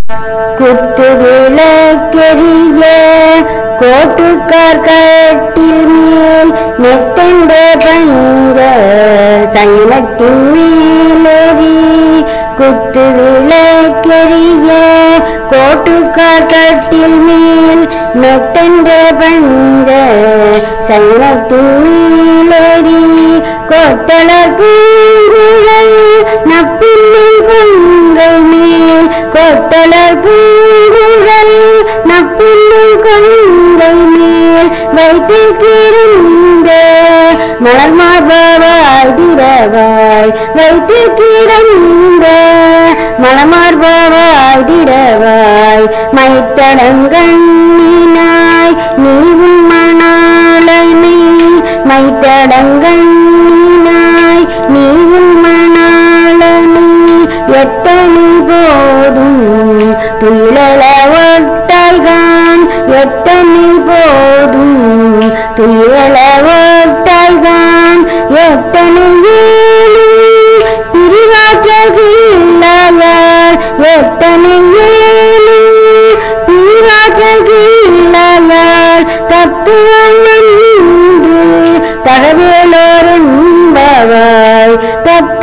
குத்து விளக்கெரிய கோட்டுக்கார் கட்டில் மேல் நெத்தென்ற பஞ்ச சைனத்தின் மேலேறி குத்து விளக்கெரிய கோட்டுக்கார் கட்டில் மேல் நெத்தென்ற பஞ்ச சைனத்தின் மேலேறி கொத்தளர் பூங்குழல் நப்பிள்ளை கொங்கை மேல் கொத்தளர் பூங்குழல் நப்பிள்ளை கொங்கை மேல் வைத்து கிடந்த மலர் மார்பவாய் திரவாய் வைத்து கிடந்த மலமார்பவாய் திரவாய் மைத்தடங்கண்ணினாய் நீ உன் மணாளனை மைத்தடங்கண்ணினாய் நீ உன் மணாளனை எத்தனை போதும் துயிலள ஒட்டாய்கான் எத்தனை போதும் துயிலள ஒட்டாய்கான் எத்தனை ஏழும் பிரிவாற்றகில்லாயார் எத்தனை ஏழும் பிரிவாற்றகில்லாயார் தத்துவம் என்று தரவேலோர் என்பவாய் தத்துவம்